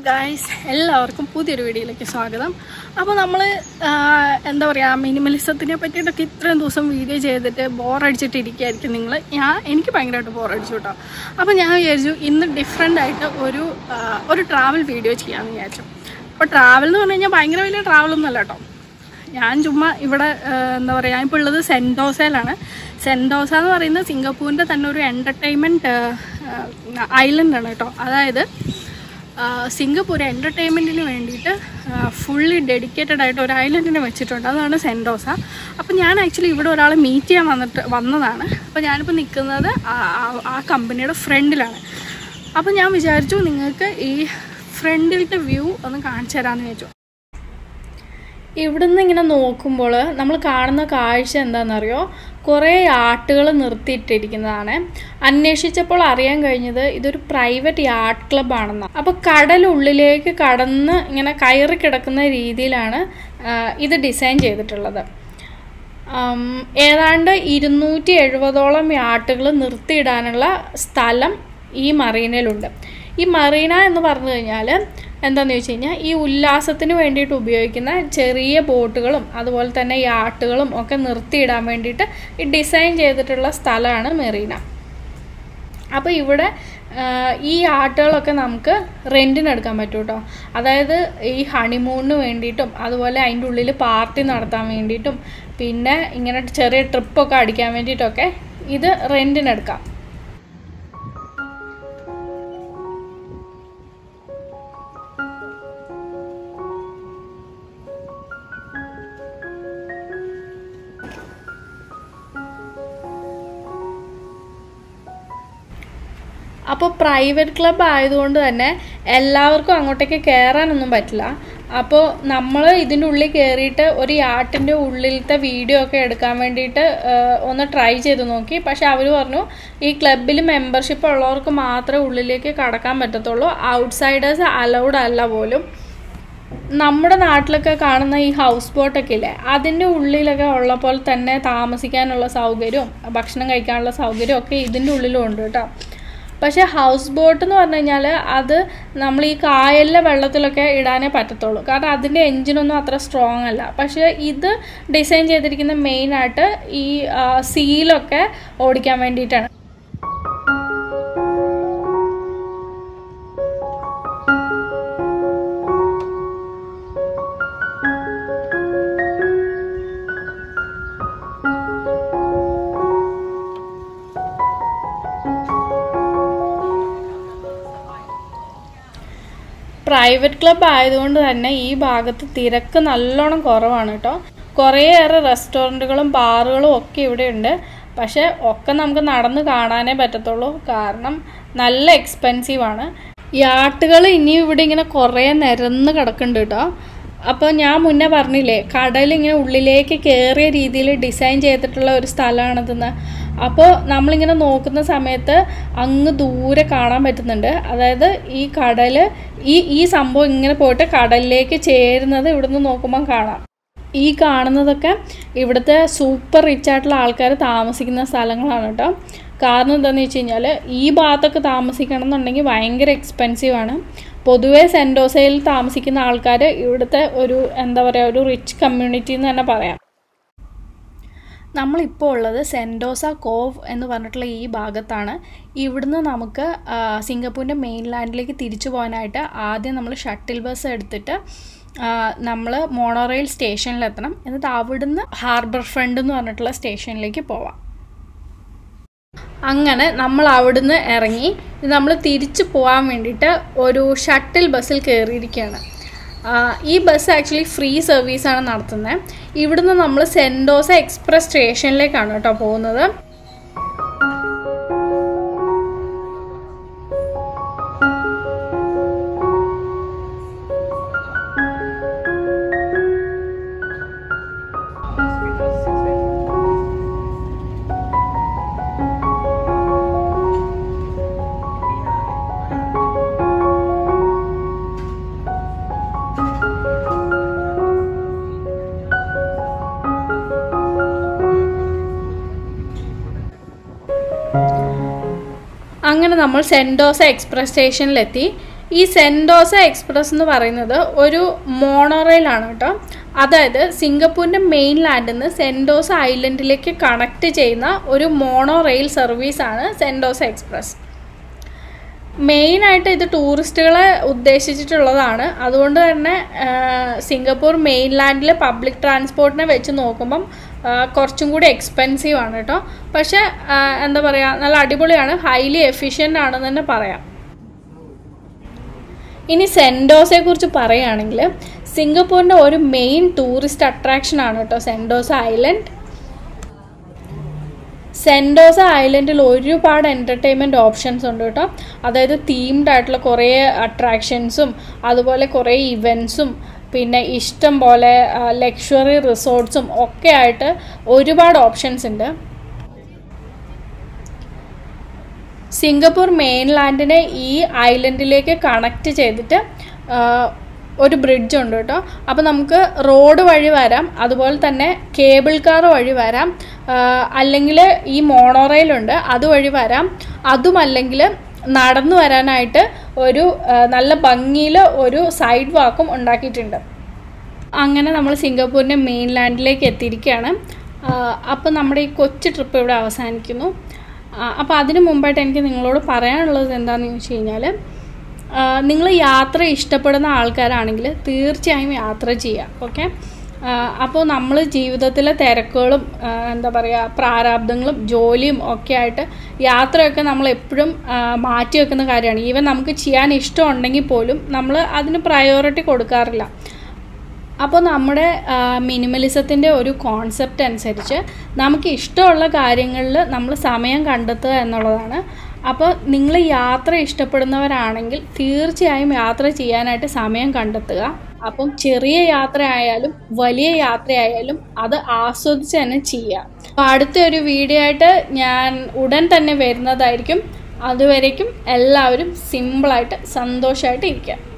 guys എല്ലാവർക്കും പുതിയൊരു വീഡിയോയിലേക്ക് സ്വാഗതം അപ്പോൾ നമ്മൾ എന്താ പറയുക മിനിമലിസത്തിനെ പറ്റിയിട്ടൊക്കെ ഇത്രയും ദിവസം വീഡിയോ ചെയ്തിട്ട് ബോറടിച്ചിട്ട് ഇരിക്കുകയായിരിക്കും നിങ്ങൾ ഞാൻ എനിക്ക് ഭയങ്കരമായിട്ട് ബോറടിച്ചു കേട്ടോ അപ്പോൾ ഞാൻ വിചാരിച്ചു ഇന്ന് ഡിഫറെൻ്റ് ആയിട്ട് ഒരു ആ, ഒരു ട്രാവൽ വീഡിയോ ചെയ്യാമെന്ന് വിചാരിച്ചു അപ്പോൾ ട്രാവൽ എന്ന് പറഞ്ഞു കഴിഞ്ഞാൽ ഭയങ്കര വലിയ ട്രാവലൊന്നും അല്ല കേട്ടോ ഞാൻ ചുമ്മാ ഇവിടെ ആ, എന്താ പറയുക ഞാനിപ്പോൾ ഉള്ളത് സെൻറ്റോസയിലാണ് സെൻറ്റോസ എന്ന് പറയുന്നത് സിംഗപ്പൂരിൻ്റെ തന്നെ ഒരു എൻ്റർടൈൻമെൻറ്റ് ഐലൻഡാണ് കേട്ടോ അതായത് ആ, സിംഗപ്പൂർ എൻ്റർടൈൻമെൻറ്റിന് വേണ്ടിയിട്ട് ഫുള്ളി ഡെഡിക്കേറ്റഡ് ആയിട്ട് ഒരു ഐലൻഡിനെ വെച്ചിട്ടുണ്ട് അതാണ് സെൻറ്റോസ അപ്പോൾ ഞാൻ ആക്ച്വലി ഇവിടെ ഒരാളെ മീറ്റ് ചെയ്യാൻ വന്നിട്ട് വന്നതാണ് അപ്പോൾ ഞാനിപ്പോൾ നിൽക്കുന്നത് ആ- ആ- ആ കമ്പനിയുടെ ഫ്രണ്ടിലാണ് അപ്പോൾ ഞാൻ വിചാരിച്ചു നിങ്ങൾക്ക് ഈ ഫ്രണ്ടിലത്തെ വ്യൂ ഒന്ന് കാണിച്ചു തരാമെന്ന് വിചാരിച്ചു ഇവിടുന്ന് ഇങ്ങനെ നോക്കുമ്പോൾ നമ്മൾ കാണുന്ന കാഴ്ച എന്താണെന്നറിയോ കുറേ ആട്ടുകൾ നിർത്തിയിട്ടിരിക്കുന്നതാണ് അന്വേഷിച്ചപ്പോൾ അറിയാൻ കഴിഞ്ഞത് ഇതൊരു പ്രൈവറ്റ് യാട്ട് ക്ലബ്ബാണെന്ന് അപ്പോൾ കടലുള്ളിലേക്ക് കടന്ന് ഇങ്ങനെ കയറി കിടക്കുന്ന രീതിയിലാണ് ആ, ഇത് ഡിസൈൻ ചെയ്തിട്ടുള്ളത് ഉം, ഏതാണ്ട് ഇരുന്നൂറ്റി എഴുപതോളം യാട്ടുകൾ നിർത്തിയിടാനുള്ള സ്ഥലം ഈ മറീനയിലുണ്ട് ഈ മറീന എന്ന് പറഞ്ഞു കഴിഞ്ഞാൽ എന്താണെന്ന് ചോദിച്ചു കഴിഞ്ഞാൽ ഈ ഉല്ലാസത്തിന് വേണ്ടിയിട്ട് ഉപയോഗിക്കുന്ന ചെറിയ ബോട്ടുകളും അതുപോലെ തന്നെ യാട്ടുകളും ഒക്കെ നിർത്തിയിടാൻ വേണ്ടിയിട്ട് ഈ ഡിസൈൻ ചെയ്തിട്ടുള്ള സ്ഥലമാണ് മെറീന അപ്പോൾ ഇവിടെ ആ, ഈ ആട്ടുകളൊക്കെ നമുക്ക് റെൻറ്റിന് എടുക്കാൻ പറ്റും കേട്ടോ അതായത് ഈ ഹണിമൂണിന് വേണ്ടിയിട്ടും അതുപോലെ അതിൻ്റെ ഉള്ളിൽ പാർട്ടി നടത്താൻ വേണ്ടിയിട്ടും പിന്നെ ഇങ്ങനെ ചെറിയ ട്രിപ്പൊക്കെ അടിക്കാൻ വേണ്ടിയിട്ടൊക്കെ ഇത് റെൻറ്റിന് എടുക്കാം അപ്പോൾ പ്രൈവറ്റ് ക്ലബ്ബ് ആയതുകൊണ്ട് തന്നെ എല്ലാവർക്കും അങ്ങോട്ടേക്ക് കയറാനൊന്നും പറ്റില്ല അപ്പോൾ നമ്മൾ ഇതിൻ്റെ ഉള്ളിൽ കയറിയിട്ട് ഒരു യാട്ടിൻ്റെ ഉള്ളിലത്തെ വീഡിയോ ഒക്കെ എടുക്കാൻ വേണ്ടിയിട്ട് ആ, ഒന്ന് ട്രൈ ചെയ്ത് നോക്കി പക്ഷെ അവർ പറഞ്ഞു ഈ ക്ലബിൽ മെമ്പർഷിപ്പ് ഉള്ളവർക്ക് മാത്രമേ ഉള്ളിലേക്ക് കടക്കാൻ പറ്റത്തുള്ളൂ ഔട്ട്സൈഡേഴ്സ് അലൗഡ് അല്ല പോലും നമ്മുടെ നാട്ടിലൊക്കെ കാണുന്ന ഈ ഹൗസ് ബോട്ടൊക്കെ ഇല്ലേ അതിൻ്റെ ഉള്ളിലൊക്കെ ഉള്ള പോലെ തന്നെ താമസിക്കാനുള്ള സൗകര്യവും ഭക്ഷണം കഴിക്കാനുള്ള സൗകര്യവും ഒക്കെ ഇതിൻ്റെ ഉള്ളിലും ഉണ്ട് കേട്ടോ പക്ഷേ ഹൗസ് ബോട്ട് എന്ന് പറഞ്ഞു കഴിഞ്ഞാൽ അത് നമ്മൾ ഈ കായലിലെ വെള്ളത്തിലൊക്കെ ഇടാനേ പറ്റത്തുള്ളൂ കാരണം അതിൻ്റെ എൻജിനൊന്നും അത്ര സ്ട്രോങ് അല്ല പക്ഷേ ഇത് ഡിസൈൻ ചെയ്തിരിക്കുന്ന മെയിനായിട്ട് ഈ ആ, സീലൊക്കെ ഓടിക്കാൻ വേണ്ടിയിട്ടാണ് പ്രൈവറ്റ് ക്ലബ്ബ് ആയതുകൊണ്ട് തന്നെ ഈ ഭാഗത്ത് തിരക്ക് നല്ലോണം കുറവാണ് കേട്ടോ കുറേയേറെ റെസ്റ്റോറൻറ്റുകളും ബാറുകളും ഒക്കെ ഇവിടെ ഉണ്ട് പക്ഷേ ഒക്കെ നമുക്ക് നടന്ന് കാണാനേ പറ്റത്തുള്ളൂ കാരണം നല്ല എക്സ്പെൻസീവ് ആണ് യാട്ടുകൾ ഇനിയും ഇവിടെ ഇങ്ങനെ കുറേ നിരന്ന് കിടക്കുന്നുണ്ട് കേട്ടോ അപ്പോൾ ഞാൻ മുന്നേ പറഞ്ഞില്ലേ കടൽ ഇങ്ങനെ ഉള്ളിലേക്ക് കയറിയ രീതിയിൽ ഡിസൈൻ ചെയ്തിട്ടുള്ള ഒരു സ്ഥലമാണിതെന്ന് അപ്പോൾ നമ്മളിങ്ങനെ നോക്കുന്ന സമയത്ത് അങ്ങ് ദൂരെ കാണാൻ പറ്റുന്നുണ്ട് അതായത് ഈ കടൽ ഈ ഈ സംഭവം ഇങ്ങനെ പോയിട്ട് കടലിലേക്ക് ചേരുന്നത് ഇവിടുന്ന് നോക്കുമ്പോൾ കാണാം ഈ കാണുന്നതൊക്കെ ഇവിടുത്തെ സൂപ്പർ റിച്ച് ആയിട്ടുള്ള ആൾക്കാർ താമസിക്കുന്ന സ്ഥലങ്ങളാണ് കേട്ടോ കാരണം എന്താണെന്ന് വെച്ച് കഴിഞ്ഞാൽ ഈ ഭാഗത്തൊക്കെ താമസിക്കണം എന്നുണ്ടെങ്കിൽ ഭയങ്കര എക്സ്പെൻസീവ് ആണ് പൊതുവേ സെൻറ്റോസയിൽ താമസിക്കുന്ന ആൾക്കാർ ഇവിടുത്തെ ഒരു എന്താ പറയുക ഒരു റിച്ച് കമ്മ്യൂണിറ്റി എന്ന് തന്നെ പറയാം നമ്മളിപ്പോൾ ഉള്ളത് സെൻറ്റോസ കോവ് എന്ന് പറഞ്ഞിട്ടുള്ള ഈ ഭാഗത്താണ് ഇവിടുന്ന് നമുക്ക് ആ, സിംഗപ്പൂരിൻ്റെ മെയിൻലാൻഡിലേക്ക് തിരിച്ചു പോകാനായിട്ട് ആദ്യം നമ്മൾ ഷട്ടിൽ ബസ് എടുത്തിട്ട് നമ്മൾ മോണോറെയിൽ സ്റ്റേഷനിലെത്തണം എന്നിട്ട് അവിടുന്ന് ഹാർബർ ഫ്രണ്ട് എന്ന് പറഞ്ഞിട്ടുള്ള സ്റ്റേഷനിലേക്ക് പോവാം അങ്ങനെ നമ്മൾ അവിടുന്ന് ഇറങ്ങി നമ്മൾ തിരിച്ചു പോകാൻ വേണ്ടിയിട്ട് ഒരു ഷട്ടിൽ ബസ്സിൽ കയറിയിരിക്കുകയാണ് ആ, ഈ ബസ് ആക്ച്വലി ഫ്രീ സർവീസാണ് നടത്തുന്നത് ഇവിടുന്ന് നമ്മൾ സെൻറ്റോസ എക്സ്പ്രസ് സ്റ്റേഷനിലേക്കാണ് കേട്ടോ പോകുന്നത് അങ്ങനെ നമ്മൾ സെൻറ്റോസ എക്സ്പ്രസ് സ്റ്റേഷനിലെത്തി ഈ സെൻഡോസ എക്സ്പ്രസ് എന്ന് പറയുന്നത് ഒരു മോണോറെയിലാണ് കേട്ടോ അതായത് സിംഗപ്പൂരിൻ്റെ മെയിൻ ലാൻഡിൽ നിന്ന് സെൻഡോസ ഐലൻഡിലേക്ക് കണക്ട് ചെയ്യുന്ന ഒരു മോണോ റെയിൽ സർവീസാണ് സെൻഡോസ എക്സ്പ്രസ് മെയിനായിട്ട് ഇത് ടൂറിസ്റ്റുകളെ ഉദ്ദേശിച്ചിട്ടുള്ളതാണ് അതുകൊണ്ട് തന്നെ ആ, സിംഗപ്പൂർ മെയിൻലാൻഡിൽ പബ്ലിക് ട്രാൻസ്പോർട്ടിനെ വെച്ച് നോക്കുമ്പം ആ, കുറച്ചും കൂടി എക്സ്പെൻസീവ് ആണ് കേട്ടോ പക്ഷേ ആ, എന്താ പറയുക നല്ല അടിപൊളിയാണ് ഹൈലി എഫിഷ്യൻ്റ് ആണെന്ന് തന്നെ പറയാം ഇനി സെൻഡോസയെ കുറിച്ച് പറയുകയാണെങ്കിൽ സിംഗപ്പൂരിൻ്റെ ഒരു മെയിൻ ടൂറിസ്റ്റ് അട്രാക്ഷൻ ആണ് കേട്ടോ സെൻഡോസ ഐലൻഡ് സെൻഡോസ ഐലൻഡിൽ ഒരുപാട് എൻ്റർടൈൻമെൻറ്റ് ഓപ്ഷൻസ് ഉണ്ട് കേട്ടോ അതായത് തീംഡ് ആയിട്ടുള്ള കുറേ അട്രാക്ഷൻസും അതുപോലെ കുറേ ഇവൻസും പിന്നെ ഇഷ്ടം പോലെ ലക്ഷറി റിസോർട്ട്സും ഒക്കെ ആയിട്ട് ഒരുപാട് ഓപ്ഷൻസ് ഉണ്ട് സിംഗപ്പൂർ മെയിൻലാൻഡിനെ ഈ ഐലൻഡിലേക്ക് കണക്ട് ചെയ്തിട്ട് ആ, ഒരു ബ്രിഡ്ജ് ഉണ്ട് കേട്ടോ അപ്പോൾ നമുക്ക് റോഡ് വഴി വരാം അതുപോലെ തന്നെ കേബിൾ കാർ വഴി വരാം അല്ലെങ്കിൽ ഈ മോണോറെയിലുണ്ട് അതുവഴി വരാം അതുമല്ലെങ്കിൽ നടന്നു വരാനായിട്ട് ഒരു ആ, നല്ല ഭംഗിയിൽ ഒരു സൈഡ് വാക്കും ഉണ്ടാക്കിയിട്ടുണ്ട് അങ്ങനെ നമ്മൾ സിംഗപ്പൂരിൻ്റെ മെയിൻലാൻഡിലേക്ക് എത്തിയിരിക്കുകയാണ് അപ്പോൾ നമ്മുടെ ഈ കൊച്ചു ട്രിപ്പ് ഇവിടെ അവസാനിക്കുന്നു അപ്പോൾ അതിന് മുമ്പായിട്ട് എനിക്ക് നിങ്ങളോട് പറയാനുള്ളത് എന്താണെന്ന് ചോദിച്ചു കഴിഞ്ഞാൽ നിങ്ങൾ യാത്ര ഇഷ്ടപ്പെടുന്ന ആൾക്കാരാണെങ്കിൽ തീർച്ചയായും യാത്ര ചെയ്യുക ഓക്കെ അപ്പോൾ നമ്മൾ ജീവിതത്തിലെ തിരക്കുകളും ആ, എന്താ പറയുക പ്രാരാബ്ദങ്ങളും ജോലിയും ഒക്കെ ആയിട്ട് യാത്രയൊക്കെ നമ്മൾ എപ്പോഴും മാറ്റി വെക്കുന്ന കാര്യമാണ് ഈവൻ നമുക്ക് ചെയ്യാൻ ഇഷ്ടമുണ്ടെങ്കിൽ പോലും നമ്മൾ അതിന് പ്രയോറിറ്റി കൊടുക്കാറില്ല അപ്പോൾ നമ്മുടെ മിനിമലിസത്തിൻ്റെ ഒരു കോൺസെപ്റ്റ് അനുസരിച്ച് നമുക്ക് ഇഷ്ടമുള്ള കാര്യങ്ങളിൽ നമ്മൾ സമയം കണ്ടെത്തുക എന്നുള്ളതാണ് അപ്പോൾ നിങ്ങൾ യാത്ര ഇഷ്ടപ്പെടുന്നവരാണെങ്കിൽ തീർച്ചയായും യാത്ര ചെയ്യാനായിട്ട് സമയം കണ്ടെത്തുക അപ്പം ചെറിയ യാത്രയായാലും വലിയ യാത്രയായാലും അത് ആസ്വദിച്ച് തന്നെ ചെയ്യുക അപ്പോൾ അടുത്ത ഒരു വീഡിയോ ആയിട്ട് ഞാൻ ഉടൻ തന്നെ വരുന്നതായിരിക്കും അതുവരേക്കും എല്ലാവരും സിമ്പിളായിട്ട് സന്തോഷമായിട്ട് ഇരിക്കുക